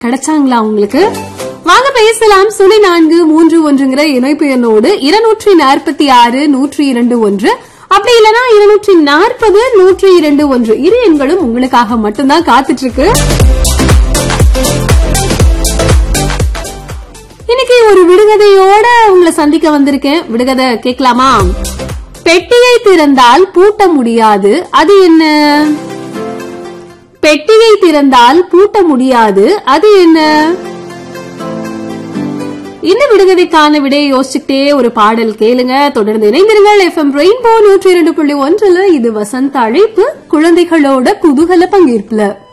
கிடைச்சாங்களா உங்களுக்கு வாங்க பேசலாம் சுழி நான்கு மூன்று ஒன்றுங்கிற இணைப்பு எண்ணோடு இருநூற்றி நாற்பத்தி ஆறு நூற்றி இரண்டு ஒன்று அப்படி இல்லனா இருநூற்றி நாற்பது நூற்றி இரண்டு ஒன்று இரு எண்களும் உங்களுக்காக மட்டும்தான் காத்துட்டு இருக்கு இன்னைக்கு ஒரு விடுகதையோட உங்களை சந்திக்க வந்திருக்கேன் விடுகதை கேட்கலாமா பெட்டியை திறந்தால் பூட்ட முடியாது அது என்ன பெட்டியை திறந்தால் பூட்ட முடியாது அது என்ன இந்த விடுகதைக்கான விடையை யோசிச்சுட்டே ஒரு பாடல் கேளுங்க தொடர்ந்து இணைந்திருங்கள் எஃப்எம் ரெயின்போ நூற்றி இரண்டு புள்ளி ஒன்றுல இது வசந்த அழைப்பு குழந்தைகளோட குதூகல பங்கேற்புல